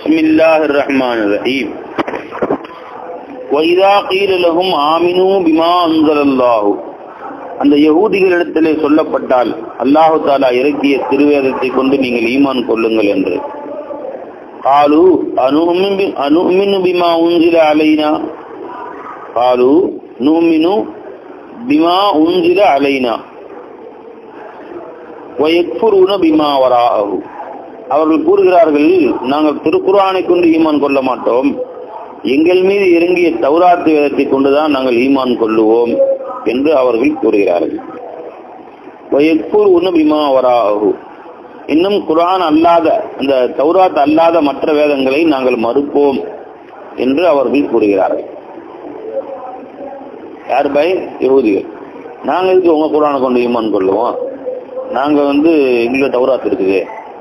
بسم الله الرحمن الرحيم وإذا قيل لهم آمنوا بما أنزل الله அந்த யகூதிகளிடத்திலே சொல்லப்பட்டால் அல்லாஹு தாலா இறக்கிய திருவேதத்தை கொண்டு நீங்கள் ஈமான் கொள்ளுங்கள் என்று காலு அனுமின் அனுமினு பிமா உஞ்சில அலைனா காலு நூமினு பிமா உஞ்சில அலைனா வயக்ஃபுருன பிமா வராஹு அவர்கள் கூறுகிறார்கள் நாங்கள் திருக்குரானை கொண்டு ஈமான் கொள்ள மாட்டோம் எங்கள் மீது இறங்கிய தௌராத்து வேதத்தை கொண்டுதான் நாங்கள் ஈமான் கொள்ளுவோம் என்று அவர்கள் கூறுகிறார்கள் வயக்கூர் உன்னு பிமா வராஹு இன்னும் குரான் அல்லாத அந்த தௌராத் அல்லாத மற்ற வேதங்களை நாங்கள் மறுப்போம் என்று அவர்கள் கூறுகிறார்கள் யார் பை யகுதிகள் நாங்க இதுக்கு உங்க குரானை கொண்டு ஈமான் கொள்ளுவோம் நாங்க வந்து எங்களுக்கு தௌராத் இருக்குது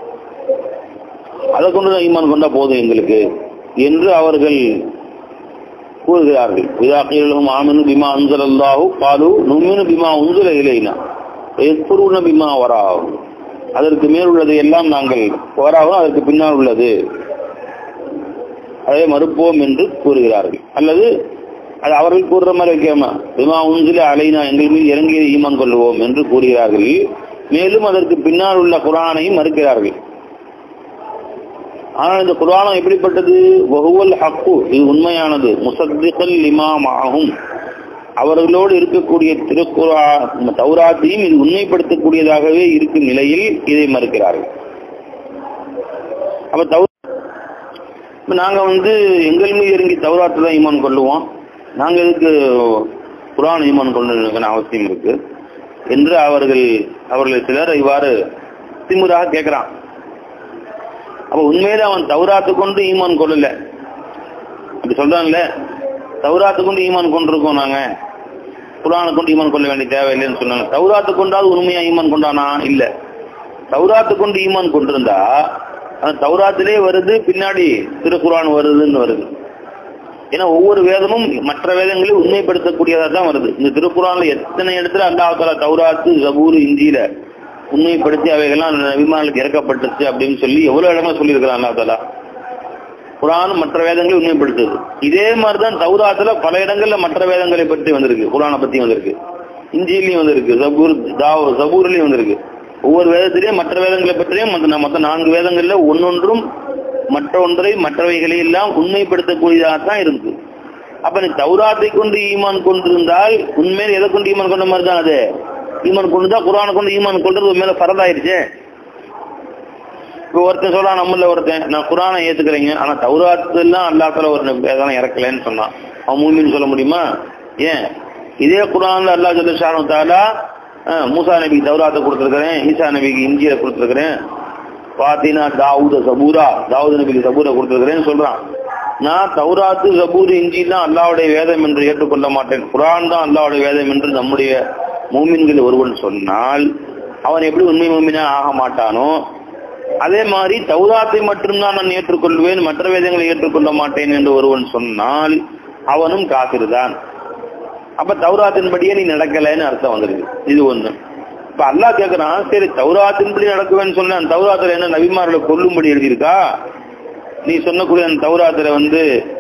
அதை கொண்டுதான் ஈமான் கொண்டா போதும் எங்களுக்கு என்று அவர்கள் கூறுகிறார்கள் விதாக்கிலும் ஆமினு பிமா அன்சலல்லாஹு பாலு நுமினு பிமா உன்சல இலைனா எஸ்புருன பிமா வராகும் அதற்கு மேல் உள்ளது எல்லாம் நாங்கள் வராகும் அதற்கு பின்னால் உள்ளது அதை மறுப்போம் என்று கூறுகிறார்கள் அல்லது அது அவர்கள் கூறுற மாதிரி வைக்காம பிமா உன்சில அலைனா எங்கள் மீது இறங்கிய ஈமான் கொள்வோம் என்று கூறுகிறார்கள் மேலும் அதற்கு பின்னால் உள்ள குரானையும் மறுக்கிறார்கள் ஆனால் இந்த குரானம் எப்படிப்பட்டது வகுவல் ஹக்கு இது உண்மையானது முசத்திகல் இமாம் ஆகும் அவர்களோடு இருக்கக்கூடிய திருக்குறா தௌராத்தையும் இது உண்மைப்படுத்தக்கூடியதாகவே இருக்கும் நிலையில் இதை மறுக்கிறார்கள் அப்ப தௌ நாங்க வந்து எங்கள் மீது இறங்கி தௌராத்து தான் ஈமான் கொள்ளுவோம் நாங்க எதுக்கு குரான் ஈமான் கொண்டு அவசியம் இருக்கு என்று அவர்கள் அவர்கள் சிலர் இவ்வாறு திமுறாக கேட்கிறான் அப்ப உண்மையில அவன் தௌராத்து கொண்டு ஈமான் கொள்ளல அப்படி சொல்றான்ல தௌராத்து கொண்டு ஈமான் கொண்டிருக்கோம் நாங்க குரானை கொண்டு ஈமான் கொள்ள வேண்டிய தேவையில்லைன்னு சொன்னாங்க தௌராத்து கொண்டாவது உண்மையா ஈமான் கொண்டானா இல்ல தௌராத்து கொண்டு ஈமான் கொண்டிருந்தா அந்த தௌராத்திலே வருது பின்னாடி திருக்குரான் வருதுன்னு வருது ஏன்னா ஒவ்வொரு வேதமும் மற்ற வேதங்களையும் உண்மைப்படுத்தக்கூடியதா தான் வருது இந்த திருக்குறான்ல எத்தனை இடத்துல அல்லாஹால தௌராத்து ஜபூர் இந்தியில உண்மைப்படுத்தி அவைகள்லாம் நபிமானுக்கு இறக்கப்பட்டுச்சு அப்படின்னு சொல்லி எவ்வளவு இடமா சொல்லியிருக்கிறான் அல்லா தாலா குரான் மற்ற வேதங்களை உண்மைப்படுத்துது இதே மாதிரிதான் தௌராத்துல பல இடங்கள்ல மற்ற வேதங்களை பற்றி வந்திருக்கு குரானை பத்தி வந்திருக்கு இஞ்சிலையும் வந்திருக்கு சபூர் தாவ் சபூர்லயும் வந்திருக்கு ஒவ்வொரு வேதத்திலையும் மற்ற வேதங்களை பற்றியும் மற்ற மற்ற நான்கு வேதங்கள்ல ஒன்னொன்றும் மற்ற ஒன்றை மற்றவைகளை எல்லாம் உண்மைப்படுத்தக்கூடியதாக தான் இருக்கு அப்ப நீ தௌராத்தை கொண்டு ஈமான் கொண்டிருந்தால் உண்மையில எதை கொண்டு ஈமான் கொண்ட மாதிரி தான் அது ஈமான் கொண்டு தான் குரானை கொண்டு ஈமான் கொண்டது மேல பரதாயிருச்சு இப்போ ஒருத்தன் சொல்றான் நம்மள ஒருத்தன் நான் குரானை ஏத்துக்கிறீங்க ஆனா தௌராத்து எல்லாம் அல்லாத்துல ஒரு வேதம் இறக்கலன்னு சொன்னான் அவன் மூமின்னு சொல்ல முடியுமா ஏன் இதே குரான்ல அல்லா சொல்ல ஷானு தாலா மூசா நபிக்கு தௌராத்தை கொடுத்துருக்கிறேன் ஈசா நபிக்கு இஞ்சியை கொடுத்துருக்கிறேன் பாத்தீங்கன்னா தாவூத சபூரா தாவூத நபிக்கு சபூரை கொடுத்துருக்கிறேன்னு சொல்றான் நான் தௌராத்து சபூர் இஞ்சி தான் அல்லாவுடைய வேதம் என்று ஏற்றுக்கொள்ள மாட்டேன் குரான் தான் அல்லாவுடைய வேதம் என்று நம்முடைய மூமின்கள் ஒருவன் சொன்னால் அவன் எப்படி உண்மை மூமினா ஆக மாட்டானோ அதே மாதிரி தௌராத்தை மட்டும்தான் நான் ஏற்றுக்கொள்வேன் மற்ற வேதங்களை ஏற்றுக்கொள்ள மாட்டேன் என்று ஒருவன் சொன்னால் அவனும் காசிறு தான் அப்ப தௌராத்தின்படியே நீ நடக்கலைன்னு அர்த்தம் வந்துருக்கு இது ஒண்ணு இப்ப அல்லா கேக்குறான் சரி தௌராத்தின்படி நடக்குவேன்னு சொன்ன தௌராத்துல என்ன நபிமார்களை கொல்லும்படி எழுதியிருக்கா நீ சொன்னக்கூடிய அந்த தௌராத்துல வந்து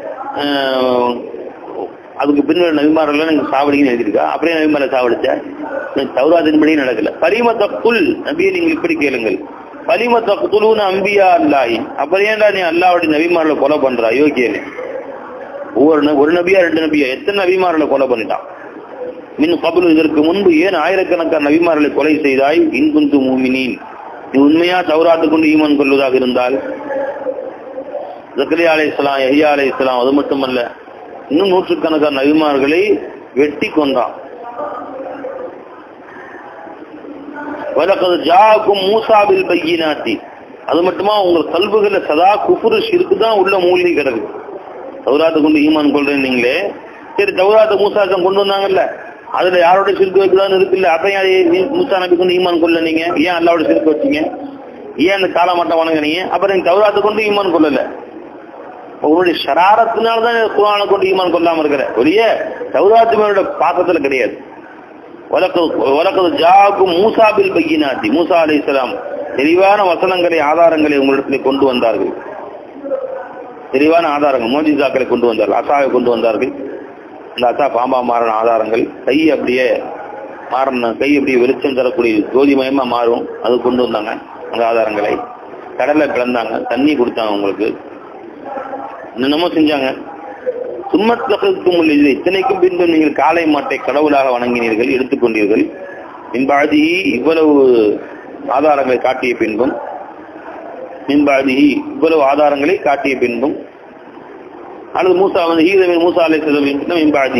அதுக்கு பின்னாடி நபிமார்கள் நீங்க சாவடிங்கன்னு எழுதியிருக்கா அப்படியே நபிமாரை சாவடிச்ச தௌராத்தின்படி நடக்கல பரிமத்த புல் நபியை நீங்க இப்படி கேளுங்கள் பலிமத்த குழுன்னு அம்பியா அல்லாயி அப்புறம் ஏன்டா நீ அல்லாவுடைய நபிமாரில் கொலை பண்றா யோகியனே ஒவ்வொரு ஒரு நபியா ரெண்டு நபியா எத்தனை நபிமாரில் கொலை பண்ணிட்டான் மின் கபலு இதற்கு முன்பு ஏன் ஆயிரக்கணக்கான நபிமார்களை கொலை செய்தாய் இன்குந்து மூமினின் நீ உண்மையா தௌராத்து கொண்டு ஈமான் கொள்வதாக இருந்தால் ஜக்கரியா அலை இஸ்லாம் எஹியா அலை இஸ்லாம் அது மட்டுமல்ல இன்னும் நூற்றுக்கணக்கான நபிமார்களை வெட்டி கொன்றான் வலக்கது ஜாக்கும் மூசாவில் பையினாத்தி அது மட்டுமா உங்கள் கல்புகள சதா குஃபுரு ஷிருக்கு தான் உள்ள மூழ்கி கிடக்கு தௌராத்து கொண்டு ஈமான் கொள்றேன் நீங்களே சரி தௌராத்து மூசாக்கம் கொண்டு வந்தாங்கல்ல அதுல யாரோட சிறுக்கு வைக்கலாம்னு இருக்குல்ல அப்ப ஏன் மூசா நபி கொண்டு ஈமான் கொள்ள நீங்க ஏன் அல்லாவோட சிறுக்கு வச்சீங்க ஏன் அந்த காலமாட்டம் வணங்குனீங்க அப்புறம் நீங்க தௌராத்து கொண்டு ஈமான் கொள்ளல உங்களுடைய ஷராரத்தினால்தான் குரானை கொண்டு ஈமான் கொள்ளாம இருக்கிற ஒழிய தௌராத்து மேலோட பாக்கத்துல கிடையாது வழக்கது ஜாக்கும் மூசாபில் பையினாத்தி மூசா அலி இஸ்லாம் தெளிவான வசனங்களை ஆதாரங்களை உங்களிடத்தில் கொண்டு வந்தார்கள் தெளிவான ஆதாரங்கள் மோஜிசாக்களை கொண்டு வந்தார்கள் அசாவை கொண்டு வந்தார்கள் அந்த அசா பாம்பா மாறின ஆதாரங்கள் கை அப்படியே மாறின கை அப்படியே வெளிச்சம் தரக்கூடிய ஜோதிமயமா மாறும் அது கொண்டு வந்தாங்க அந்த ஆதாரங்களை கடலை பிளந்தாங்க தண்ணி கொடுத்தாங்க உங்களுக்கு என்னென்னமோ செஞ்சாங்க சும்மத்தகத்தும் இது இத்தனைக்கும் பின்பு நீங்கள் காளை மாட்டை கடவுளாக வணங்கினீர்கள் எடுத்துக்கொண்டீர்கள் பின்பாதி இவ்வளவு ஆதாரங்களை காட்டிய பின்பும் மின்பாதி இவ்வளவு ஆதாரங்களை காட்டிய பின்பும் அல்லது மூசா வந்து ஈரமின் மூசா அலை செல்லும் மின்பாதி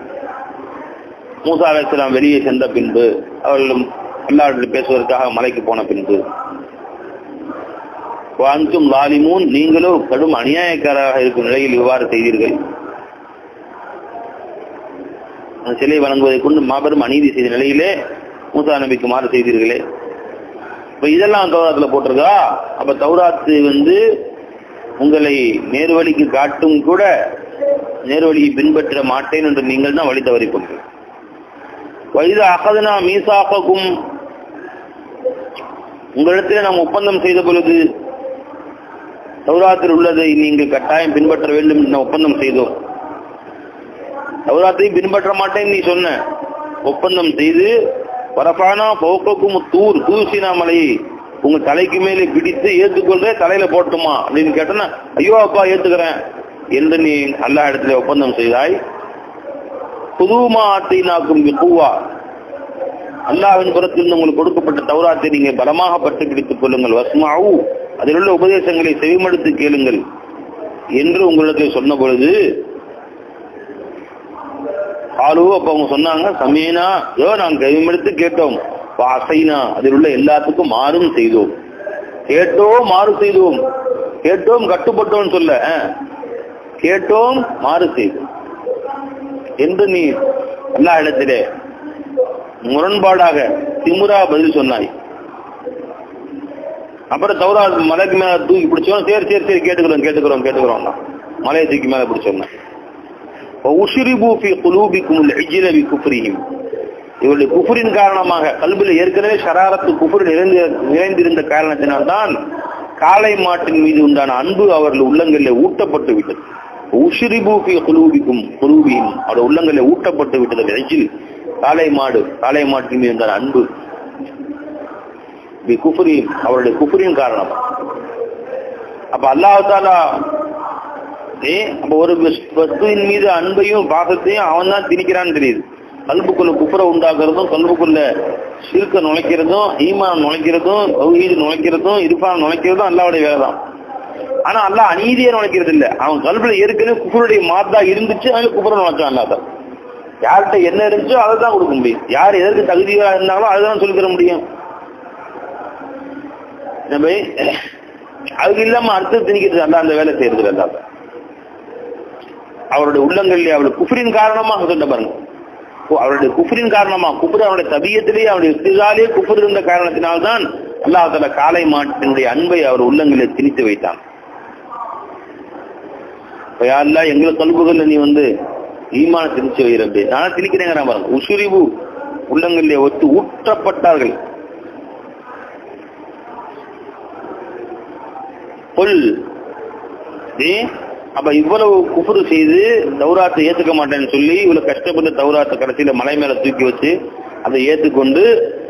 மூசா அலைசலாம் வெளியே சென்ற பின்பு அவர்களும் எல்லாரிடம் பேசுவதற்காக மலைக்கு போன பின்பு வாங்கும் லாலிமூன் நீங்களோ கடும் அநியாயக்காரராக இருக்கும் நிலையில் இவ்வாறு செய்தீர்கள் அந்த சிலை வழங்குவதை கொண்டு மாபெரும் அநீதி செய்த நிலையிலே மூசா நபிக்கு மாறு செய்தீர்களே இப்ப இதெல்லாம் தௌராத்துல போட்டிருக்கா அப்ப தௌராத்து வந்து உங்களை நேர்வழிக்கு காட்டும் கூட நேர்வழியை பின்பற்ற மாட்டேன் என்று நீங்கள் தான் வழி தவறி கொண்டு வயது அகதனா மீசாக்கும் உங்களிடத்தில் நாம் ஒப்பந்தம் செய்த பொழுது தௌராத்தில் உள்ளதை நீங்கள் கட்டாயம் பின்பற்ற வேண்டும் என்று ஒப்பந்தம் செய்தோம் தௌராத்தை பின்பற்ற மாட்டேன் நீ சொன்ன ஒப்பந்தம் செய்து வரப்பானா போக்கக்கும் தூர் தூசினா மலையை உங்க தலைக்கு மேலே பிடித்து ஏத்துக்கொள்ற தலையில போட்டுமா அப்படின்னு கேட்டனா ஐயோ அப்பா ஏத்துக்கிறேன் என்று நீ அல்லா இடத்துல ஒப்பந்தம் செய்தாய் புதுமா ஆத்தை நாக்கும் பூவா அல்லாவின் புறத்தில் உங்களுக்கு கொடுக்கப்பட்ட தௌராத்தை நீங்க பலமாக பட்டு பிடித்துக் கொள்ளுங்கள் வஸ்மாவு அதில் உள்ள உபதேசங்களை செவிமடுத்து கேளுங்கள் என்று உங்களிடத்தில் சொன்ன பொழுது ஆளு அப்ப அவங்க சொன்னாங்க சமீனா யோ நாங்க கைமெடுத்து கேட்டோம் அசைனா அதில் உள்ள எல்லாத்துக்கும் மாறும் செய்தோம் கேட்டோம் மாறு செய்தோம் கேட்டோம் கட்டுப்பட்டோம் சொல்ல கேட்டோம் மாறு செய்தோம் என்று நீ எல்லா இடத்திலே முரண்பாடாக திமுறா பதில் சொன்னாய் அப்புறம் தௌரா மலைக்கு மேல தூக்கி பிடிச்சோம் சரி சரி சரி கேட்டுக்கிறோம் கேட்டுக்கிறோம் கேட்டுக்கிறோம் மலையை தூக்கி மேல பிடிச்சோம் உஷிரிபு ஃபி குலூபிக்கும் இஜில பி குஃப்ரிஹிம் இவருடைய குஃபரின் காரணமாக கல்வியில் ஏற்கனவே ஷராரத்து குஃபர் நிறைந்து நிறைந்திருந்த காரணத்தினால்தான் காளை மாட்டின் மீது உண்டான அன்பு அவர்கள் உள்ளங்களில் ஊட்டப்பட்டு விட்டது உஷிரிபு ஃபி குலூபிக்கும் குலூபியும் அவருடைய உள்ளங்களில் ஊட்டப்பட்டு விட்டது எஜில் காளை மாடு காளை மாட்டின் மீது உண்டான அன்பு பி குஃபரியும் அவருடைய குஃபரின் காரணமா அப்ப அல்லாஹாலா ஏ அப்ப ஒரு வஸ்துவின் மீது அன்பையும் பாசத்தையும் அவன் தான் திணிக்கிறான்னு தெரியுது கல்புக்குள்ள குப்புற உண்டாக்குறதும் கல்புக்குள்ள சிறுக்க நுழைக்கிறதும் ஈமான் நுழைக்கிறதும் தௌஹீது நுழைக்கிறதும் இருப்பான் நுழைக்கிறதும் அல்லாவுடைய வேலை தான் ஆனா அல்லாஹ் அநீதியை நுழைக்கிறது இல்ல அவன் கல்புல ஏற்கனவே குப்புருடைய மாத்தா இருந்துச்சு அதுல குப்புற நுழைச்சான் அல்லாதான் யார்கிட்ட என்ன இருந்துச்சோ அதை தான் கொடுக்க முடியும் யார் எதற்கு தகுதியா இருந்தாங்களோ அதுதான் சொல்லி தர முடியும் நம்ம அதுக்கு இல்லாம அடுத்து திணிக்கிறது அல்ல அந்த வேலை செய்யறது அல்லாத அவருடைய உள்ளங்களில் அவருடைய குஃபரின் காரணமாக சொல்ல பாருங்க அவருடைய குஃபரின் காரணமா குஃபர் அவருடைய தபியத்திலேயே அவருடைய சிறுகாலே குஃபர் இருந்த காரணத்தினால்தான் அல்லாஹ் தல காலை மாட்டினுடைய அன்பை அவர் உள்ளங்களில் திணித்து வைத்தான் இப்ப யாரெல்லாம் எங்களை கல்புகள்ல நீ வந்து ஈமான திணிச்சு வைரப்பே நானே திணிக்கிறேங்கிறான் பாருங்க உசுரிவு உள்ளங்களிலே ஒத்து ஊற்றப்பட்டார்கள் கொல் ஏ அப்ப இவ்வளவு குஃபுரு செய்து தௌராத்தை ஏத்துக்க மாட்டேன்னு சொல்லி இவ்வளவு கஷ்டப்பட்டு தௌராத்தை கடைசியில மலை மேல தூக்கி வச்சு அதை ஏத்துக்கொண்டு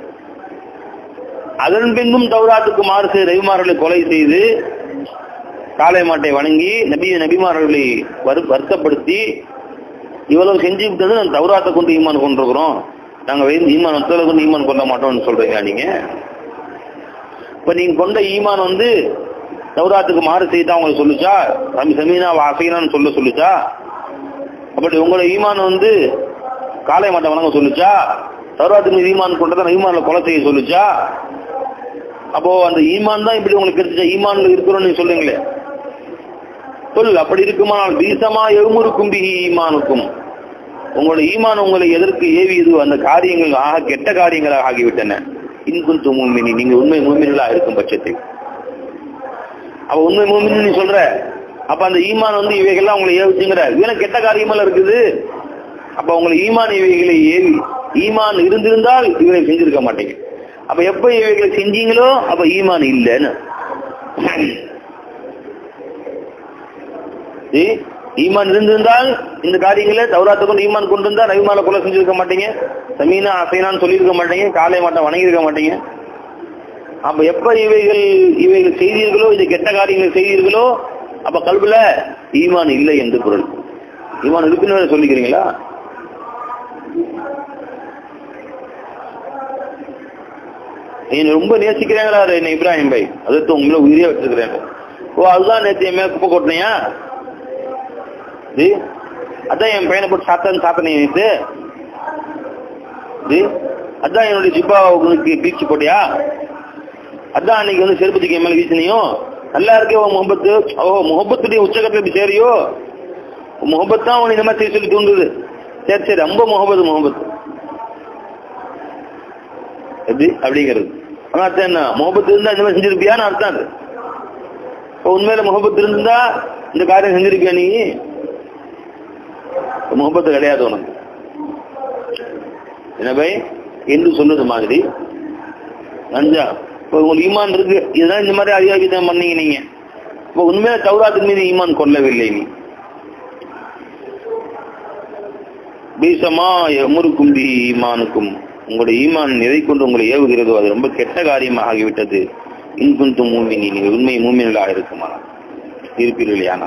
அதன் பின்பும் தௌராத்துக்கு மாறு செய்து ரவிமார்களை கொலை செய்து காளை மாட்டை வணங்கி நபி நபிமார்களை வரு- வருத்தப்படுத்தி இவ்வளவு செஞ்சு விட்டது நான் தௌராத்தை கொண்டு ஈமான் கொண்டிருக்கிறோம் நாங்க வெறும் ஈமான் ஒத்தலை கொண்டு ஈமான் கொள்ள மாட்டோம்னு சொல்றீங்க நீங்க இப்ப நீங்க கொண்ட ஈமான் வந்து தௌராத்துக்கு மாறு செய்தா உங்களுக்கு சொல்லுச்சா ரமி சமீனா வாசைனான்னு சொல்ல சொல்லுச்சா அப்படி உங்களோட ஈமான் வந்து காளை மாட்டை வணங்க சொல்லுச்சா தௌராத்துக்கு மீது ஈமான் கொண்டதான் ஈமான்ல கொலை செய்ய சொல்லுச்சா அப்போ அந்த ஈமான் தான் இப்படி உங்களுக்கு கிடைச்சா ஈமான்ல இருக்கிறோம்னு நீங்க சொல்லுங்களே சொல் அப்படி இருக்குமானால் பீசமா எழுமுறுக்கும் பிஹி ஈமானுக்கும் உங்களோட ஈமான் உங்களை எதற்கு ஏவியது அந்த காரியங்கள் ஆக கெட்ட காரியங்களாக ஆகிவிட்டன இன்குந்து மூமினி நீங்க உண்மை மூமின்களா இருக்கும் பட்சத்தில் அப்ப உண்மை மூமின் நீ சொல்ற அப்ப அந்த ஈமான் வந்து இவைகள்லாம் உங்களை ஏவிச்சுங்கிற இவன கெட்ட காரியமெல்லாம் இருக்குது அப்ப உங்களை ஈமான் இவைகளை ஏவி ஈமான் இருந்திருந்தால் இவரை செஞ்சிருக்க மாட்டீங்க அப்ப எப்ப இவைகளை செஞ்சீங்களோ அப்ப ஈமான் இல்லைன்னு ஏ, ஈமான் இருந்திருந்தால் இந்த காரியங்களை தௌராத்தை கொண்டு ஈமான் கொண்டு இருந்தா நபிமால கொலை செஞ்சிருக்க மாட்டீங்க சமீனா அசைனான்னு சொல்லியிருக்க மாட்டீங்க காலை மாட்டம் வணங்கியிருக்க மாட்டீங்க அப்ப எப்ப இவைகள் இவைகள் செய்தீர்களோ இது கெட்ட காரியங்கள் செய்தீர்களோ அப்ப கல்வில ஈமான் இல்லை என்று பொருள் ஈமான் இருக்குன்னு வேற சொல்லிக்கிறீங்களா நீங்க ரொம்ப நேசிக்கிறீங்களா என்ன இப்ராஹிம் பை அதற்கு உங்களை உயிரே வச்சிருக்கிறேன் ஓ அதுதான் நேற்று என் மேல குப்பை கொட்டினியா ஜி அதான் என் பையனை போட்டு சாத்தன் சாத்தனே நேற்று ஜி அதான் என்னுடைய ஜிப்பா உங்களுக்கு பீச்சு போட்டியா அதான் அன்னைக்கு வந்து செருப்பு தூக்கி என் மேல வீசினியும் நல்லா இருக்கே உன் முகப்பத்து ஓ முகப்பத்துடைய உச்சகத்துல இப்படி சேரியோ முகப்பத் தான் உனக்கு இந்த மாதிரி செய்ய சொல்லி தூண்டுது சரி சரி ரொம்ப முகப்பத்து முகப்பத்து எப்படி அப்படிங்கிறது ஆனா அர்த்தம் என்ன முகப்பத்து இருந்தா இந்த மாதிரி செஞ்சிருப்பியான்னு அர்த்தம் அது இப்போ உண்மையில முகப்பத்து இருந்தா இந்த காரியம் செஞ்சிருப்பியா நீ முகப்பத்து கிடையாது உனக்கு எனவே என்று சொல்றது மாதிரி நஞ்சா இப்போ உங்களுக்கு ஈமான் இருக்கு இதுதான் இந்த மாதிரி அயோக்கியத்தனம் பண்ணீங்க நீங்க இப்போ உண்மையில தௌராத்தின் மீது ஈமான் கொள்ளவில்லை நீ பீசமா எமுருக்கும் பி ஈமானுக்கும் உங்களுடைய ஈமான் எதை கொண்டு உங்களை ஏவுகிறதோ அது ரொம்ப கெட்ட காரியமாக ஆகிவிட்டது இன்குந்து மூமி நீங்கள் உண்மை மூமினர்களாக இருக்குமா இருப்பீர்கள் யானா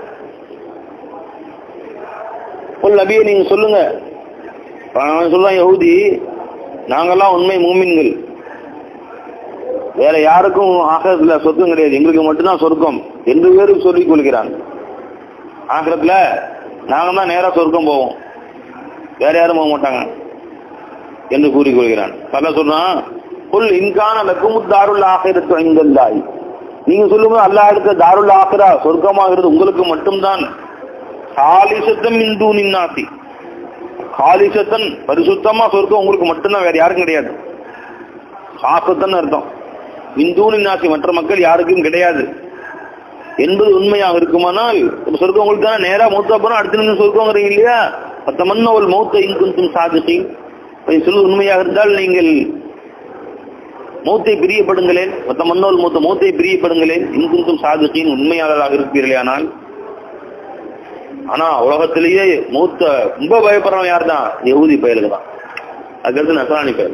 ஒரு நபியை நீங்க சொல்லுங்க அவன் சொல்றான் யஹூதி நாங்கெல்லாம் உண்மை மூமின்கள் வேற யாருக்கும் ஆகத்துல சொர்க்கம் கிடையாது எங்களுக்கு மட்டும்தான் சொர்க்கம் என்று பேரும் சொல்லிக் கொள்கிறான் ஆகிரத்துல நாங்க தான் நேரா சொர்க்கம் போவோம் வேற யாரும் போக மாட்டாங்க என்று கூறிக்கொள்கிறான் பல சொல்றான் புல் இன்கான லக்கும் தாருல் ஆகிரத்து ஐந்தல்லாய் நீங்க சொல்லுங்க அல்லாஹ் எடுத்த தாருல் ஆகிரா சொர்க்கமாகிறது உங்களுக்கு மட்டும்தான் காலிசத்தம் இந்து நின்னாசி காலிசத்தன் பரிசுத்தமா சொர்க்கம் உங்களுக்கு மட்டும்தான் வேற யாருக்கும் கிடையாது சாசத்தன் அர்த்தம் இந்தூனி நாசி மற்ற மக்கள் யாருக்கும் கிடையாது என்பது உண்மையாக இருக்குமானால் இப்ப சொர்க்கம் உங்களுக்கு தானே நேரா மூத்தா போனா அடுத்த நிமிஷம் சொர்க்கங்கிறீங்க இல்லையா பத்த மன்னவள் மௌத்த இன்குந்தும் சாதிசி சொல்வது உண்மையாக இருந்தால் நீங்கள் மௌத்தை பிரியப்படுங்களேன் மொத்த மன்னோல் மூத்த மௌத்தை பிரியப்படுங்களேன் இன்குந்தும் சாதிசின் உண்மையாளராக இருப்பீர்களே ஆனால் ஆனா உலகத்திலேயே மூத்த ரொம்ப பயப்படுறவன் யார் தான் யகுதி பயலுக்கு தான் அதுக்கடுத்து நசராணி பயல்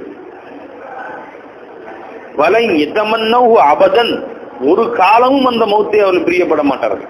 வலை எத்தமன்னவு அபதன் ஒரு காலமும் அந்த மௌத்தை அவர்கள் பிரியப்பட மாட்டார்கள்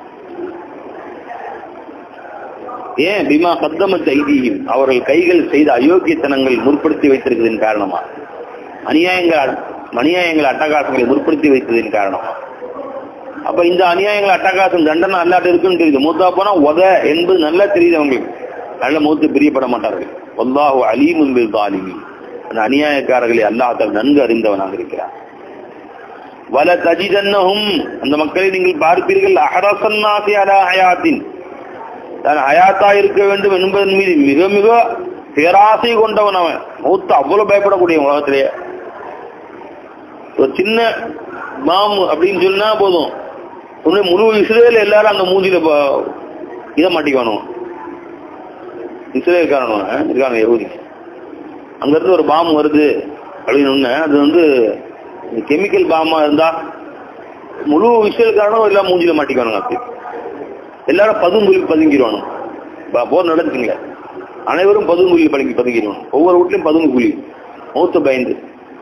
ஏன் பிமா கத்தம செய்தியும் அவர்கள் கைகள் செய்த அயோக்கியத்தனங்கள் முற்படுத்தி வைத்திருக்கிறதின் காரணமா அநியாயங்கள் அநியாயங்கள் அட்டகாசங்களை முற்படுத்தி வைத்ததின் காரணமா அப்ப இந்த அநியாயங்கள் அட்டகாசம் தண்டனை அல்லாட்ட இருக்குன்னு தெரியுது மூத்தா போனா உத என்பது நல்லா தெரியுது அவங்களுக்கு நல்ல மூத்து பிரியப்பட மாட்டார்கள் ஒல்லாஹு அலீமுன் பில் தாலிமீன் அந்த அநியாயக்காரர்களை அல்லாஹ் நன்கு அறிந்தவனாக இருக்கிறார் வல தஜிதன்னஹும் அந்த மக்களை நீங்கள் பார்ப்பீர்கள் அஹரசன்னாசி அலா ஹயாத்தின் தான் ஹயாத்தா இருக்க வேண்டும் என்பதன் மீது மிக மிக பேராசை கொண்டவன் அவன் மூத்த அவ்வளவு பயப்படக்கூடிய உலகத்திலேயே ஒரு சின்ன மாம் அப்படின்னு சொன்னா போதும் உடனே முழு இஸ்ரேல் எல்லாரும் அந்த மூஞ்சில ப- இதை மாட்டிக்கணும் இஸ்ரேல் காரணம் இருக்காங்க யகுதி அங்க இருந்து ஒரு பாம் வருது அப்படின்னு ஒண்ணு அது வந்து கெமிக்கல் பாமா இருந்தா முழு இஸ்ரேல் காரணம் எல்லாம் மூஞ்சில மாட்டிக்கணும் அப்படி எல்லாரும் பதுங்குழி பதுங்கிடுவானு போர் நடந்துச்சுங்களே அனைவரும் பதுங்குழி பதுங்கி பதுங்கிடுவானு ஒவ்வொரு வீட்லயும் பதுங்கு குழி மூத்த பயந்து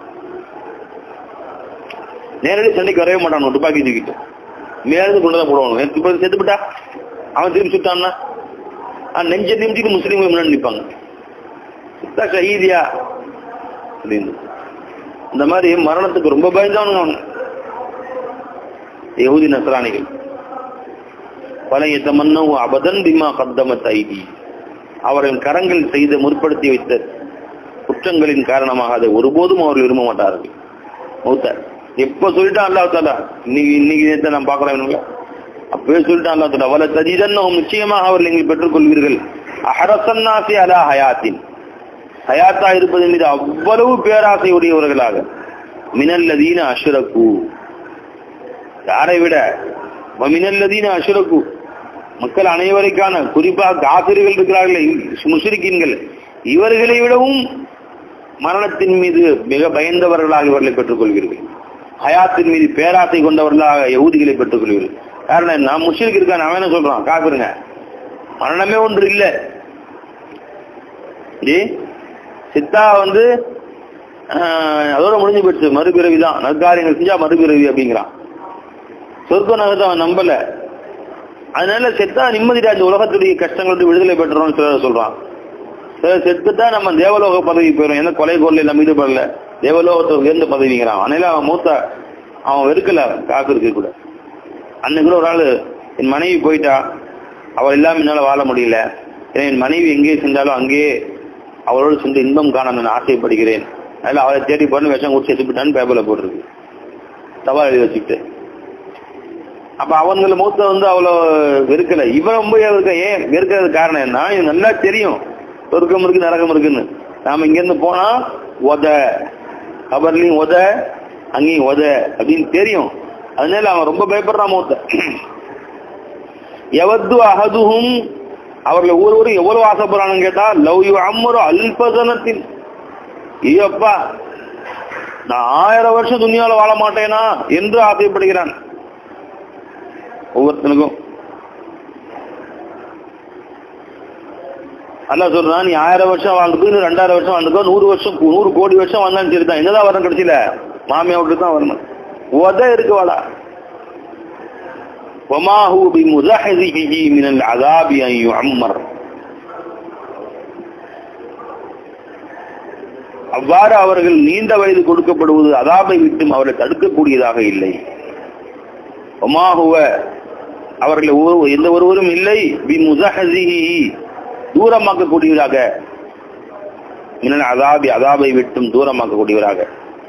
நேரடி சண்டைக்கு வரவே மாட்டானு துப்பாக்கி தூக்கிட்டு மேலிருந்து கொண்டு தான் போடுவானு துப்பாக்கி செத்துப்பட்டா அவன் திரும்பி சுட்டான்னா அவன் நெஞ்ச நிமிச்சிட்டு முஸ்லீம்கள் முன்னாடி நிற்பாங்க சுத்தா ஷஹீதியா அப்படின்னு இந்த மாதிரி மரணத்துக்கு ரொம்ப பயந்தவனுங்க அவங்க யகுதி நசராணிகள் பல எத்தமன்னவு அபதன் பிமா கத்தமத் ஐதி அவர்கள் கரங்கள் செய்து முற்படுத்தி வைத்த குற்றங்களின் காரணமாக அதை ஒருபோதும் அவர்கள் விரும்ப மாட்டார்கள் மௌத்த எப்ப சொல்லிட்டான் அல்லா தாலா இன்னைக்கு இன்னைக்கு நேரத்தை நான் பார்க்கறேன் அப்பவே சொல்லிட்டான் அல்லா தாலா வல தஜிதன்னவும் நிச்சயமாக அவர்கள் நீங்கள் பெற்றுக்கொள்வீர்கள் அஹரசன்னாசி அலா ஹயாத்தின் ஹயாத்தா இருப்பதன் மீது அவ்வளவு பேராசை உடையவர்களாக மினல்லதீன அஷ்ரகு யாரை விட மினல்லதீன அஷ்ரகு மக்கள் அனைவருக்கான குறிப்பாக காசிர்கள் இருக்கிறார்களே முஸ்ரிக்கீன்கள் இவர்களை விடவும் மரணத்தின் மீது மிக பயந்தவர்களாக இவர்களை பெற்றுக்கொள்வீர்கள் ஹயாத்தின் மீது பேராசை கொண்டவர்களாக யகுதிகளை பெற்றுக்கொள்வீர்கள் காரணம் என்ன முஷிருக்கு இருக்கான் அவன் என்ன சொல்றான் காப்பிருங்க மரணமே ஒன்று இல்ல ஜி சித்தா வந்து ஆஹ், அதோட முடிஞ்சு போச்சு மறுபிறவி தான் நற்காரியங்கள் செஞ்சா மறுபிறவி அப்படிங்கிறான் சொர்க்க நகத்தை அவன் நம்பல அதனால செத்தா நிம்மதிடா இந்த உலகத்துடைய கஷ்டங்களுக்கு விடுதலை பெற்றோம்னு சிலர் சொல்றான் சிலர் செத்துட்டா நம்ம தேவலோக பதவி போயிடும் எந்த கொலை கொள்ளை நம்ம ஈடுபடல தேவலோகத்தை உயர்ந்த பதவிங்கிறான் அதனால அவன் மூத்த அவன் வெறுக்கல காக்கு இருக்கு கூட அன்னைக்கு கூட ஒரு ஆளு என் மனைவி போயிட்டா அவள் இல்லாம என்னால வாழ முடியல ஏன்னா என் மனைவி எங்கேயே சென்றாலும் அங்கேயே அவளோடு சென்று இன்பம் காண நான் ஆசைப்படுகிறேன் அதனால அவளை தேடி போட்டு விஷம் குடிச்சு எடுத்துட்டான்னு பேப்பர்ல போட்டிருக்கு தவா எழுதி வச்சுக்கிட்டு அப்ப அவங்கள மூத்த வந்து அவ்வளோ வெறுக்கல இவன் ரொம்ப வெறுக்க ஏன் வெறுக்கிறது காரணம் என்ன இது நல்லா தெரியும் சொர்க்கம் இருக்கு நரகம் இருக்குன்னு நாம இங்க இருந்து போனா உத கபர்லயும் உத அங்கேயும் உத அப்படின்னு தெரியும் அதனால அவன் ரொம்ப பயப்படுறான் மூத்த எவது அகதுகும் அவர்களை ஒவ்வொருவரும் எவ்வளவு ஆசைப்படுறான்னு கேட்டா லவ் யூ அம்மரு அல்பசனத்தில் ஐயோப்பா நான் ஆயிரம் வருஷம் துணியால வாழ மாட்டேனா என்று ஆசைப்படுகிறான் ஒவ்வொருத்தனுக்கும் அல்லாஹ் சொல்றான் நீ ஆயிரம் வருஷம் வாழ்ந்துக்கோ இன்னும் ரெண்டாயிரம் வருஷம் வாழ்ந்துக்கோ நூறு வருஷம் நூறு கோடி வருஷம் வந்தாலும் சரிதான் என்னதான் வரணும் கடைசியில மாமியா விட்டு தான் வரணும் உத இருக்கு வாடா وما هو بمزحزحه من العذاب أن يعمر அவ்வாறு அவர்கள் நீண்ட வயது கொடுக்கப்படுவது அதாபை விட்டும் அவரை தடுக்கக்கூடியதாக இல்லை ஒமாகுவ அவர்கள் ஒவ்வொரு- எந்த ஒருவரும் இல்லை பி முசஹசிஹி தூரமாக்கக்கூடியவராக மினல் அதாபி அதாபை விட்டும் தூரமாக்கக்கூடியவராக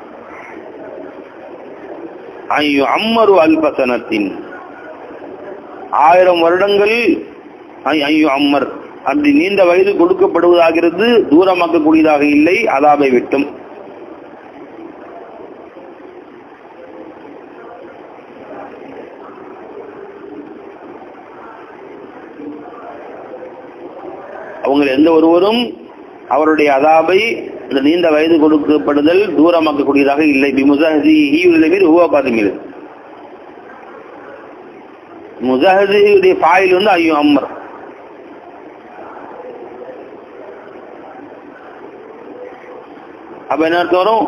ஐயோ அம்மரு அல்பசனத்தின் ஆயிரம் வருடங்கள் ஐ- ஐயோ அம்மர் அப்படி நீண்ட வயது கொடுக்கப்படுவதாகிறது தூரமாக்கக்கூடியதாக இல்லை அதாபை விட்டும் அவங்க எந்த ஒருவரும் அவருடைய அதாபை இந்த நீண்ட வயது கொடுக்கப்படுதல் தூரமாக்கக்கூடியதாக இல்லை பிமுசாஹி உள்ளவீர் ஹுவா மீது முசாஹியுடைய ஃபாயில் வந்து ஐயோ அம்மர் அப்ப என்ன அர்த்தம் வரும்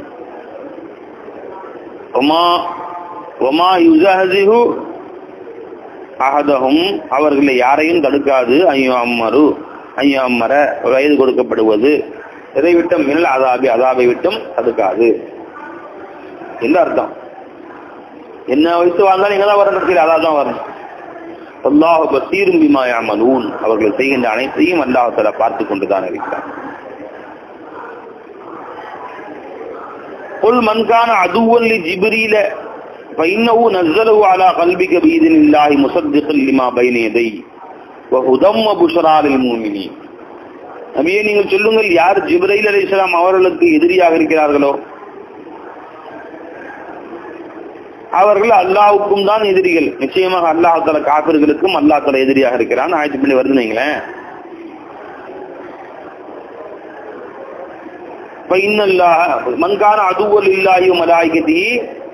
ஒமா ஒமா யுசாஹிஹு அகதகும் அவர்களை யாரையும் தடுக்காது ஐயோ அம்மரு ஐயோ அம்மர வயது கொடுக்கப்படுவது எதை விட்டும் மின்னல் அதாபி அதாபை விட்டும் தடுக்காது என்ன அர்த்தம் என்ன வயசு வாழ்ந்தாலும் எங்க தான் வரணும் கீழே அதான் தான் வரணும் அல்லாஹ் பசீரும் பிமா யாமலூன் அவர்கள் செய்கின்ற அனைத்தையும் அல்லாஹால பார்த்து கொண்டுதான் இருக்கிறார் قل من كان عدوا لجبريل فإنه نزله على قلبك بإذن الله مصدقا لما بين يديه وهدى وبشرى للمؤمنين நபியே நீங்கள் சொல்லுங்கள் யார் ஜிப்ரைல் அலைஹிஸ்ஸலாம் அவர்களுக்கு எதிரியாக இருக்கிறார்களோ அவர்கள் அல்லாஹ்வுக்கும் தான் எதிரிகள் நிச்சயமாக அல்லாஹ் தஆலா காபிர்களுக்கும் அல்லாஹ் தஆலா எதிரியாக இருக்கிறான் ஆயத்து பண்ணி வருது நீங்களேன் فإن الله من كان عدوا لله وملائكته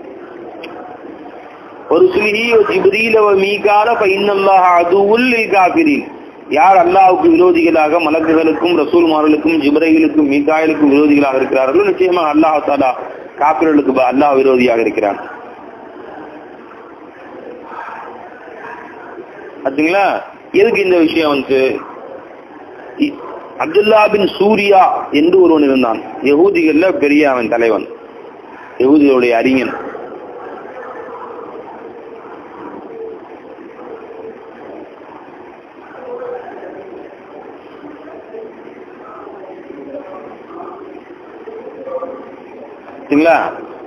ورسله وجبريل وميكال فإن الله عدو للكافرين யார் அல்லாஹ்வுக்கு விரோதிகளாக மலக்குகளுக்கும் ரசூல்மார்களுக்கும் ஜிப்ரைலுக்கும் மீகாயிலுக்கும் விரோதிகளாக இருக்கிறார்களோ நிச்சயமாக அல்லாஹ் தாலா காப்பிர்களுக்கு ப- அல்லாஹ் விரோதியாக இருக்கிறான் பாத்தீங்களா எதுக்கு இந்த விஷயம் வந்து இ- அப்துல்லா பின் சூரியா என்று ஒருவன் இருந்தான் யகூதிகள்ல பெரிய அவன் தலைவன் யகூதிகளுடைய அறிஞன் சரிங்களா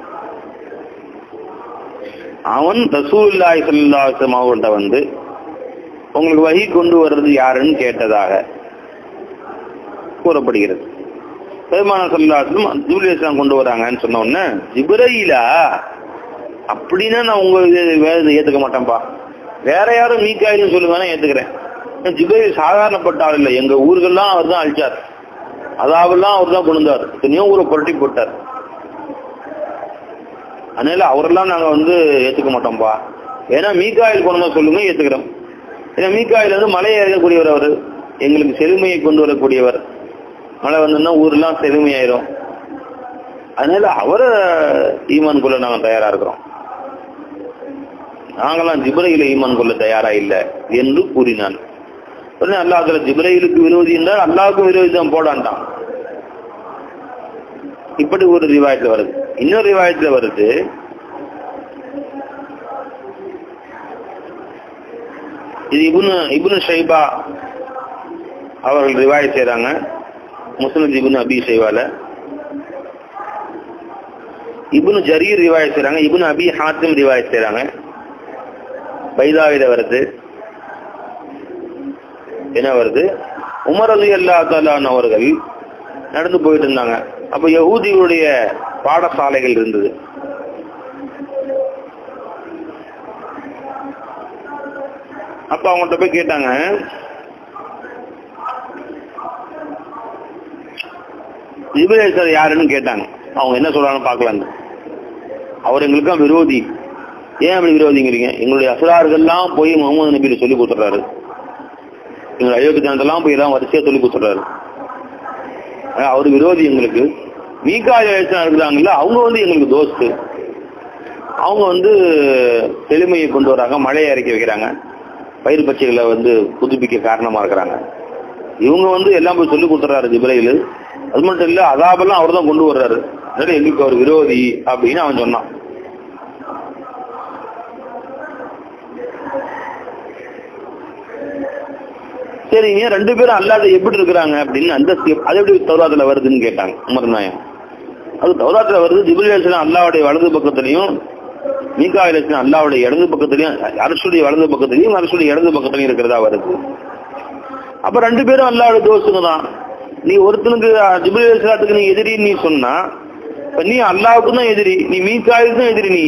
அவன் ரசூலுல்லாஹி ஸல்லல்லாஹு அலைஹி வஸல்லம் அவங்கள்ட்ட வந்து உங்களுக்கு வகி கொண்டு வர்றது யாருன்னு கேட்டதாக கூறப்படுகிறது பெருமான சொல்லாத்திலும் ஜூலியஸ்லாம் கொண்டு வராங்கன்னு சொன்ன உடனே ஜிப்ரையிலா அப்படின்னா நான் உங்க இது- வேதத்தை ஏத்துக்க மாட்டேன்ப்பா வேற யாரும் மீக்காயின்னு சொல்லுங்க ஏத்துக்கிறேன் ஜிப்ரையில் சாதாரணப்பட்ட ஆள் இல்லை எங்க ஊர்கள்லாம் அவர் தான் அழிச்சார் அதாவெல்லாம் அவர் தான் கொண்டார் எத்தனையோ ஊரை புரட்டி போட்டார் அதனால அவரெல்லாம் நாங்க வந்து ஏத்துக்க மாட்டோம்ப்பா ஏன்னா மீகாயில் கொண்டு வந்து சொல்லுங்க ஏத்துக்கிறோம் ஏன்னா மீகாயில் வந்து மலையை இறக்கக்கூடியவர் அவர் எங்களுக்கு செழுமையை கொண்டு வரக்கூடியவர் மழை வந்தோம்னா ஊர்லாம் செழுமையாயிரும் அதனால அவரை ஈமான் கொள்ள நாங்க தயாரா இருக்கிறோம் நாங்களாம் ஜிப்ரையில ஈமான் கொள்ள தயாரா இல்ல என்று கூறினான் உடனே அல்லாஹ் அதுல ஜிப்ரையிலுக்கு விரோதி என்றால் அல்லாஹ்வுக்கும் விரோதி தான் போடான்ட்டான் இப்படி ஒரு ரிவாயத்துல வருது இன்னொரு ரிவாயத்துல வருது இது இபுனு இபுனு ஷைபா அவர்கள் ரிவாயத் செய்றாங்க முஸ்லிம் இபுனு அபி ஷைபால இபுனு ஜரீர் ரிவாயத் செய்றாங்க இபுனு அபி ஹாத்திம் ரிவாயத் செய்றாங்க பைதாவில வருது என்ன வருது உமர் அலி அல்லா தாலான் அவர்கள் நடந்து போயிட்டு இருந்தாங்க அப்ப யகூதிகளுடைய பாடசாலைகள் இருந்தது அப்ப அவங்கள்ட்ட போய் கேட்டாங்க இபிரேசர் யாருன்னு கேட்டாங்க அவங்க என்ன சொல்றாங்கன்னு பார்க்கலான்னு அவர் எங்களுக்கும் விரோதி ஏன் அப்படி விரோதிங்கிறீங்க எங்களுடைய அசுரார்கள்லாம் போய் முகமது நபியில சொல்லி கொடுத்துறாரு எங்கள் அயோத்தி ஜனத்தெல்லாம் போய் எல்லாம் வரிசையா சொல்லி கொடுத்துறாரு ஆனா அவர் விரோதி எங்களுக்கு மீகாய இருக்கிறாங்கல்ல அவங்க வந்து எங்களுக்கு தோஸ்து அவங்க வந்து செழுமையை கொண்டு வராங்க மழையை இறக்கி வைக்கிறாங்க பயிர் பச்சைகளை வந்து புதுப்பிக்க காரணமா இருக்கிறாங்க இவங்க வந்து எல்லாம் போய் சொல்லி கொடுத்துறாரு ஜிப்ரையில் அது மட்டும் இல்ல அதாபெல்லாம் அவர் தான் கொண்டு வர்றாரு அதனால எங்களுக்கு அவர் விரோதி அப்படின்னு அவன் சொன்னான் சரிங்க ரெண்டு பேரும் அல்லாத எப்படி இருக்கிறாங்க அப்படின்னு அந்த ஸ்டெப் அது எப்படி தௌராத்துல வருதுன்னு கேட்டாங்க உமர் நாயம் அது தௌராத்துல வருது ஜிபில் அல்லாவுடைய வலது பக்கத்துலயும் மீகா இலட்சணம் அல்லாவுடைய இடது பக்கத்துலயும் அரசுடைய வலது பக்கத்துலயும் அரசுடைய இடது பக்கத்துலயும் இருக்கிறதா வருது அப்ப ரெண்டு பேரும் அல்லாவுடைய தோசுங்க தான் நீ ஒருத்தனுக்கு ஜிபில் இலட்சணத்துக்கு நீ எதிரி நீ சொன்னா இப்ப நீ அல்லாவுக்கு தான் எதிரி நீ மீகாவுக்கு தான் எதிரி நீ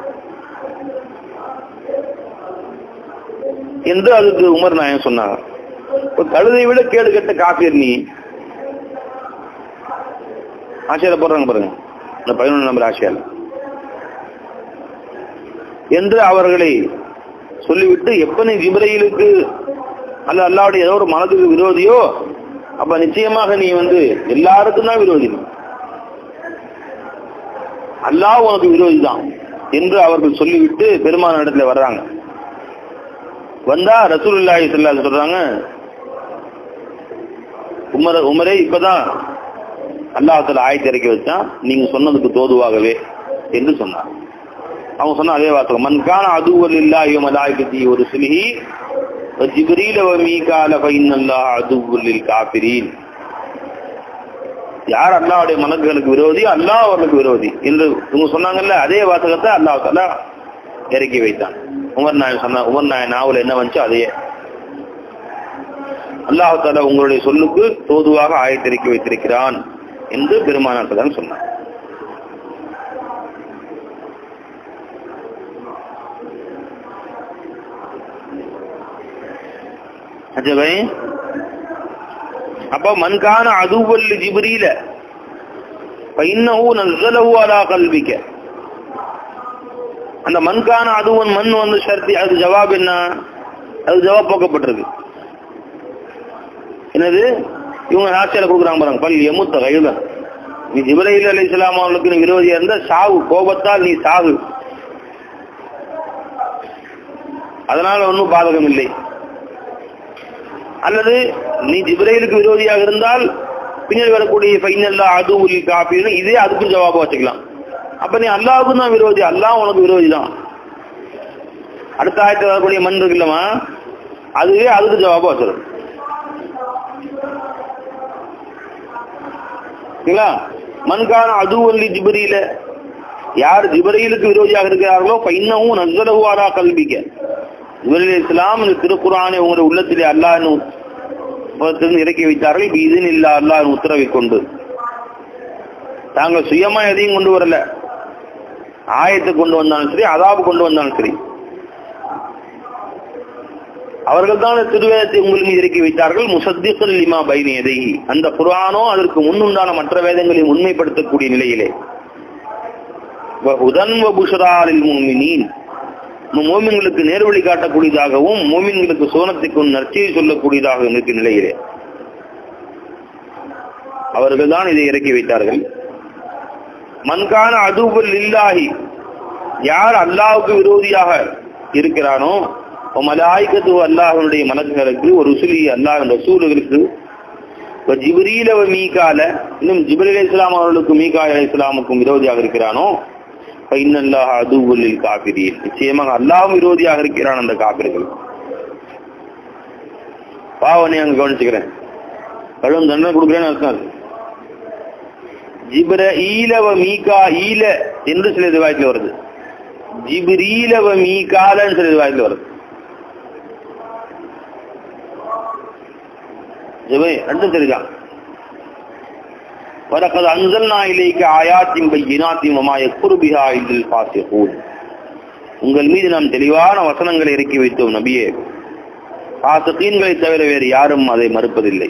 என்று அதுக்கு உமர் நாயன் சொன்னாங்க இப்ப கழுதை விட கேடு கெட்ட காப்பீர் நீ ஆசியால போடுறாங்க பாருங்க இந்த பதினொன்று நம்பர் ஆசியால என்று அவர்களை சொல்லிவிட்டு எப்ப நீ ஜிப்ரையிலுக்கு அல்ல அல்லாவுடைய ஏதோ ஒரு மனதுக்கு விரோதியோ அப்ப நிச்சயமாக நீ வந்து எல்லாருக்கும் தான் விரோதி அல்லாஹ் உனக்கு விரோதி தான் என்று அவர்கள் சொல்லிவிட்டு பெருமான இடத்துல வர்றாங்க வந்தா ரசூலுல்லாஹி ஸல்லல்லாஹு சொல்றாங்க உமர உமரே இப்பதான் அல்லாஹத்துல ஆயத்தை இறக்கி வச்சான் நீங்க சொன்னதுக்கு தோதுவாகவே என்று சொன்னார் அவங்க சொன்ன அதே வாசகம் மன்கான அதுவல் இல்லாஹி மலாய்கத்தி ஒரு சிலிஹி ஜிப்ரீல வ மீகால ஃபைனல்லாஹ் அதுவல் லில் காஃபிரீன் யார் அல்லாஹ்வுடைய மலக்குகளுக்கு விரோதி அல்லாஹ் அவர்களுக்கு விரோதி என்று இவங்க சொன்னாங்கல்ல அதே வாசகத்தை அல்லாஹ் தஆலா இறக்கி வைத்தான் உமர் நாயன் சொன்ன உமர் நாயன் நாவல் என்ன வந்துச்சோ அதையே அல்லாஹ் தாலா உங்களுடைய சொல்லுக்கு தோதுவாக ஆயத்திறக்கி வைத்திருக்கிறான் என்று பெருமானார் தான் சொன்னார் அஜபை அப்ப மன்கான அதுவல்லு ஜிப்ரீல பைன்னஹு நஸ்ஸலஹு அலா கல்பிக்க அந்த மண்கான அதுவன் மண் வந்து ஷர்த்தி அது ஜவாப் என்ன அது ஜவாப் போக்கப்பட்டிருக்கு என்னது இவங்க ஆட்சியில கொடுக்குறாங்க பாருங்க பல் எமுத்த கையுடன் நீ ஜிப்ரையில் அலி இஸ்லாம் அவர்களுக்கு நீ விரோதியா இருந்தா சாவு கோபத்தால் நீ சாவு அதனால ஒன்றும் பாதகம் இல்லை அல்லது நீ ஜிப்ரைலுக்கு விரோதியாக இருந்தால் பின்னாடி வரக்கூடிய ஃபைனல்லா அது உலி காப்பின்னு இதே அதுக்கும் ஜவாபா வச்சுக்கலாம் அப்ப நீ அல்லாவுக்கும் தான் விரோதி அல்லாஹ் உனக்கு விரோதி தான் அடுத்த ஆயத்தில் வரக்கூடிய மண் இருக்குல்லமா அதுவே அதுக்கு ஜவாபா வச்சிடும் சரிங்களா மண்கான அதுவல்லி ஜிபரியில யார் ஜிபரையிலுக்கு விரோதியாக இருக்கிறார்களோ பைன்னவும் நஸ்ஸலஹுவாரா கல்விக்க ஜிபரில் இஸ்லாம் இந்த திருக்குறானை உங்களுடைய உள்ளத்திலே அல்லாஹ் இறக்கி வைத்தார்கள் இப்ப இது இல்லா அல்லாஹ் உத்தரவை கொண்டு தாங்கள் சுயமா எதையும் கொண்டு வரல ஆயத்தை கொண்டு வந்தாலும் சரி அதாபு கொண்டு வந்தாலும் சரி அவர்கள் தான் திருவேதத்தை உங்கள் மீது இறக்கி வைத்தார்கள் முசத்திகள் லிமா பைனி எதை அந்த குரானோ அதற்கு முன்னுண்டான மற்ற வேதங்களையும் உண்மைப்படுத்தக்கூடிய நிலையிலே உதன் புஷராலில் முமினீன் மோமின்களுக்கு நேர்வழி காட்டக்கூடியதாகவும் மோமின்களுக்கு சோனத்துக்கும் நற்செய்தி சொல்லக்கூடியதாகவும் இருக்கும் நிலையிலே அவர்கள் தான் இதை இறக்கி வைத்தார்கள் மன்கான அதுவல் இல்லாஹி யார் அல்லாஹுக்கு விரோதியாக இருக்கிறானோ மலாய்க்கத்து அல்லாஹனுடைய மலக்குகளுக்கு ஒரு உசுலி அல்லாஹ் ரசூலுகளுக்கு ஜிப்ரீல மீகால இன்னும் ஜிப்ரீல் அலி இஸ்லாம் அவர்களுக்கும் மீகா அலி இஸ்லாமுக்கும் விரோதியாக இருக்கிறானோ இன்னல்லாஹ் அதுவுல்லில் காபிரியல் நிச்சயமாக அல்லாஹும் விரோதியாக இருக்கிறான் அந்த காபிர்கள் பாவனை அங்க கவனிச்சுக்கிறேன் கழுவும் தண்டனை கொடுக்குறேன்னு அர்த்தம் அது ஜிப்ர ஈலவ மீகா ஈல என்று சில ரிவாயத்தில் வருது ஜிப்ரீலவ மீகாலன்னு சில ரிவாயத்தில் வருது ஜெபே ரெண்டும் சரிதான் ولقد أنزلنا إليك آيات بينات وما يكفر بها إلا الفاسقون உங்கள் மீது நாம் தெளிவான வசனங்களை இறக்கி வைத்தோம் நபியே பாசகீன்களை தவிர வேறு யாரும் அதை மறுப்பதில்லை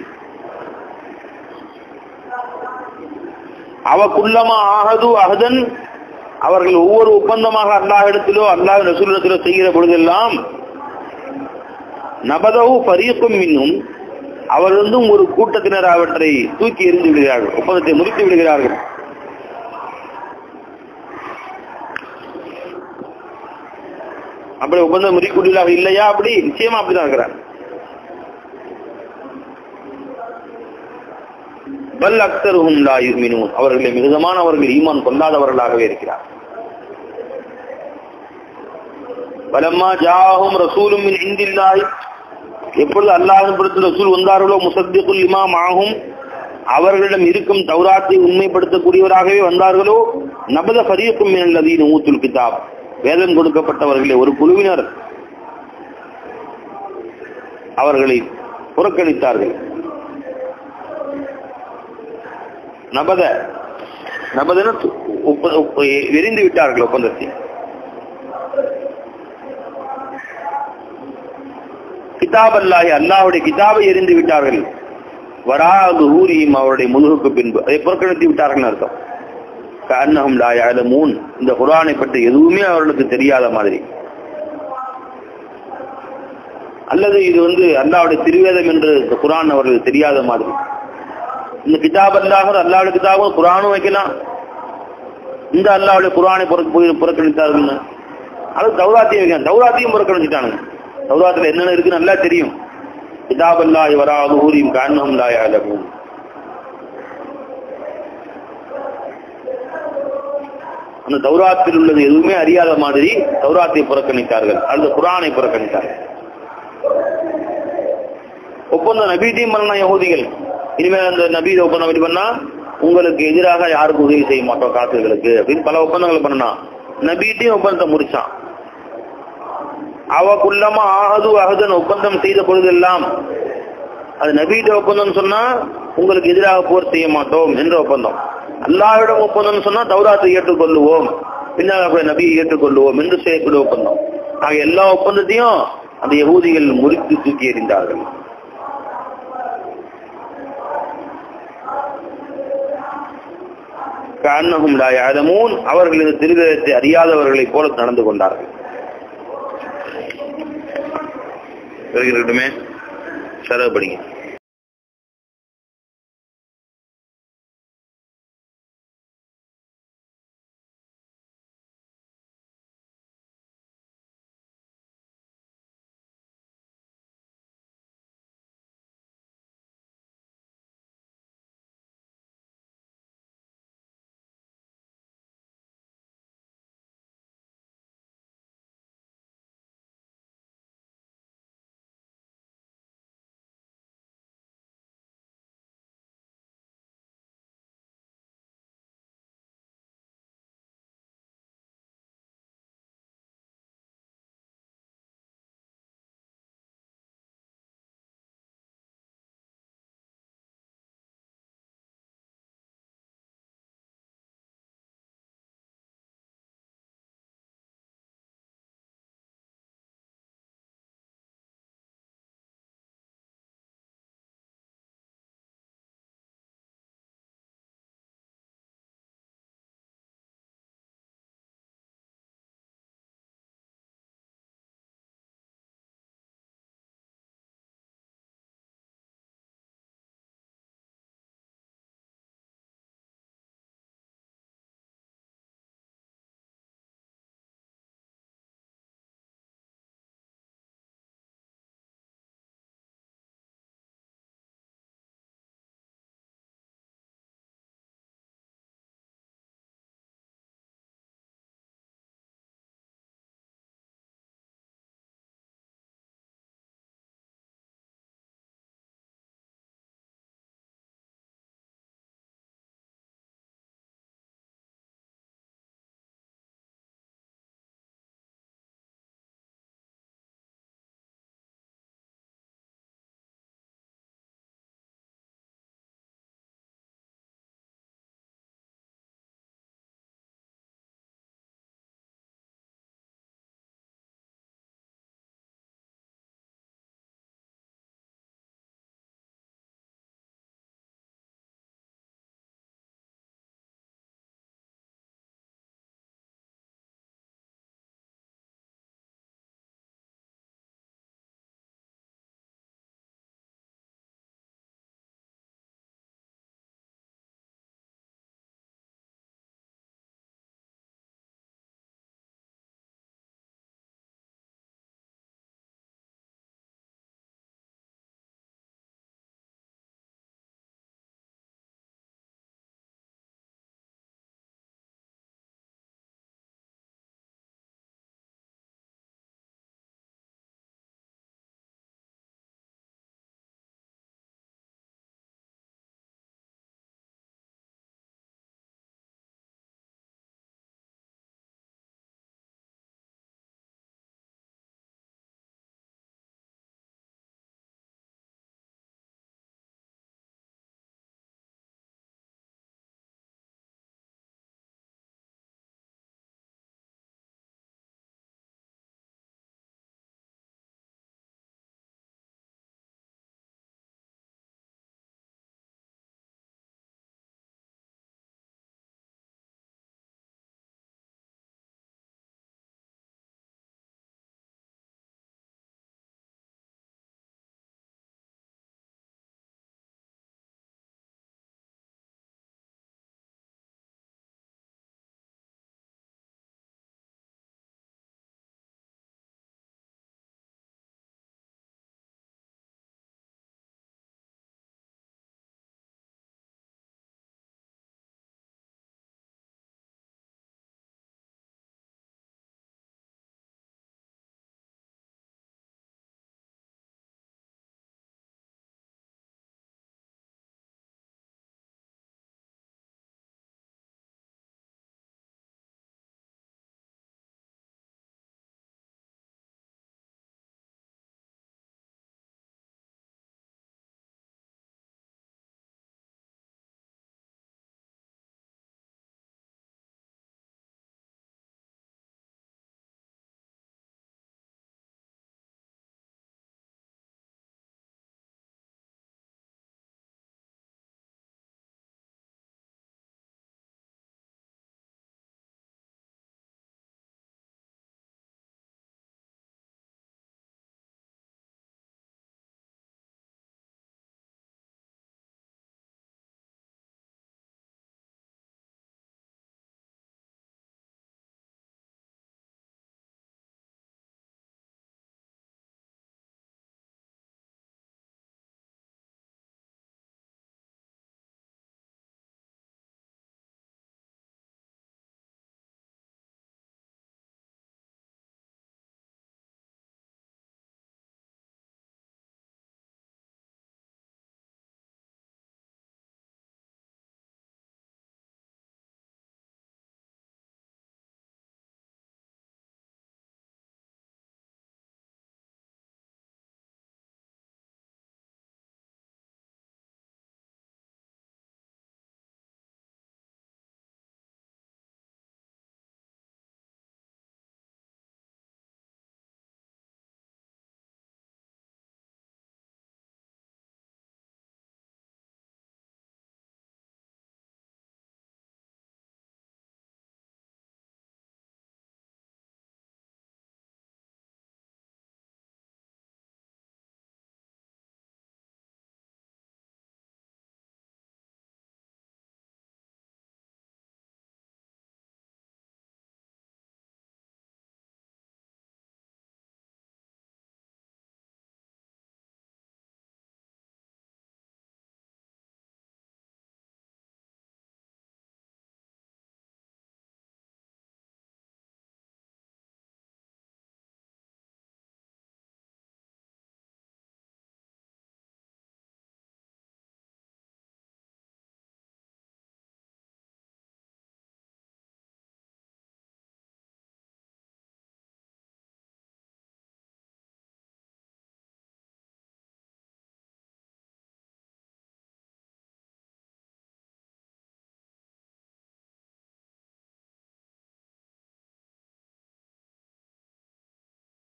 அவக்குள்ளமா ஆகது அகதன் அவர்கள் ஒவ்வொரு ஒப்பந்தமாக அல்லாஹ் இடத்திலோ அல்லாஹ் ரசூலிடத்திலோ செய்கிற பொழுதெல்லாம் நபதவு பரியக்கும் இன்னும் அவர் வந்தும் ஒரு கூட்டத்தினர் அவற்றை தூக்கி எறிந்து விடுகிறார்கள் ஒப்பந்தத்தை முறித்து விடுகிறார்கள் அப்படி ஒப்பந்தம் முறிக்கூடியதாக இல்லையா அப்படி நிச்சயமா அப்படிதான் இருக்கிறார் பல் அக்தருகும் லா யுமினூன் அவர்களை மிகுதமானவர்கள் ஈமான் கொள்ளாதவர்களாகவே இருக்கிறார் பலம்மா ஜாஹும் ரசூலும் மின் இந்தில்லாஹி எப்பொழுது அல்லாஹின் பொறுத்து ரசூல் வந்தார்களோ முசத்திகுல் இமாம் ஆகும் அவர்களிடம் இருக்கும் தௌராத்தை உண்மைப்படுத்தக்கூடியவராகவே வந்தார்களோ நபத ஃபரீக்கும் மினல்லதீன் ஊத்துல் கிதாப் வேதம் கொடுக்கப்பட்டவர்களே ஒரு குழுவினர் அவர்களை புறக்கணித்தார்கள் நபத நபதன எரிந்து விட்டார்கள் ஒப்பந்தத்தை கிதாப் அல்லாஹி அல்லாஹுடைய கிதாபை எரிந்து விட்டார்கள் வராது ஊரியும் அவருடைய முதுகுக்கு பின்பு அதை புறக்கணித்து விட்டார்கள் அர்த்தம் கண்ணகம் லாயால மூன் இந்த குரானை பற்றி எதுவுமே அவர்களுக்கு தெரியாத மாதிரி அல்லது இது வந்து அல்லாவுடைய திருவேதம் என்று இந்த குரான் அவர்களுக்கு தெரியாத மாதிரி இந்த கிதாப் அல்லாஹர் அல்லாவுடைய கிதாபும் குரானும் வைக்கலாம் இந்த அல்லாவுடைய குரானை புறக்கணித்தார்கள் அது தௌராத்தையும் வைக்கலாம் தௌராத்தையும் புறக்கணிச்சுட்டானுங்க சௌராத்துல என்னென்ன இருக்கு நல்லா தெரியும் கிதாபல்லாய் வராது ஊரியும் காரணம் லாயாலகும் அந்த தௌராத்தில் உள்ளது எதுவுமே அறியாத மாதிரி தௌராத்தை புறக்கணித்தார்கள் அல்லது குரானை புறக்கணித்தார்கள் ஒப்பந்தம் நபீத்தையும் பண்ண யகுதிகள் இனிமேல் அந்த நபீத ஒப்பந்தம் எப்படி பண்ணா உங்களுக்கு எதிராக யாருக்கும் உதவி செய்ய மாட்டோம் காசுகளுக்கு அப்படின்னு பல ஒப்பந்தங்கள் பண்ணா நபீட்டையும் ஒப்பந்தத்தை முடிச்சான் அவக்குள்ளமா ஆகது அகதன் ஒப்பந்தம் செய்த பொழுதெல்லாம் அது நபீட ஒப்பந்தம் சொன்னா உங்களுக்கு எதிராக போர் செய்ய மாட்டோம் என்ற ஒப்பந்தம் அல்லாவிடம் ஒப்பந்தம் சொன்னா தௌராத்தை ஏற்றுக்கொள்ளுவோம் பின்னால் நபியை ஏற்றுக்கொள்ளுவோம் என்று செய்யக்கூடிய ஒப்பந்தம் ஆக எல்லா ஒப்பந்தத்தையும் அந்த யகூதிகள் முறித்து தூக்கி எறிந்தார்கள் கண்ணகும் லாயாதமூன் அவர்கள் இந்த திருவிழத்தை அறியாதவர்களைப் போல நடந்து கொண்டார்கள் இருக்கட்டுமே செலவு படிங்க